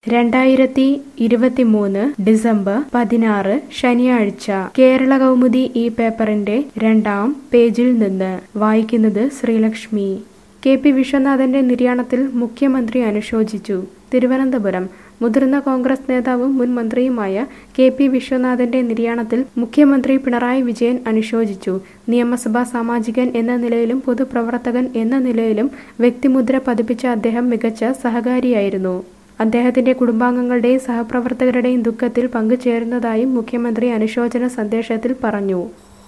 രണ്ടായിരത്തി ഇരുപത്തിമൂന്ന് ഡിസംബർ പതിനാറ് ശനിയാഴ്ച കേരള കൗമുദി ഈ പേപ്പറിന്റെ രണ്ടാം പേജിൽ നിന്ന് വായിക്കുന്നത് ശ്രീലക്ഷ്മി കെ പി വിശ്വനാഥന്റെ നിര്യാണത്തിൽ മുഖ്യമന്ത്രി അനുശോചിച്ചു തിരുവനന്തപുരം മുതിർന്ന കോൺഗ്രസ് നേതാവും മുൻ മന്ത്രിയുമായ കെ പി വിശ്വനാഥന്റെ നിര്യാണത്തിൽ മുഖ്യമന്ത്രി പിണറായി വിജയൻ അനുശോചിച്ചു നിയമസഭാ സാമാജികൻ എന്ന നിലയിലും പൊതുപ്രവർത്തകൻ എന്ന നിലയിലും വ്യക്തിമുദ്ര പതിപ്പിച്ച അദ്ദേഹം മികച്ച സഹകാരിയായിരുന്നു അദ്ദേഹത്തിന്റെ കുടുംബാംഗങ്ങളുടെയും സഹപ്രവർത്തകരുടെയും ദുഃഖത്തിൽ പങ്കുചേരുന്നതായും മുഖ്യമന്ത്രി അനുശോചന സന്ദേശത്തിൽ പറഞ്ഞു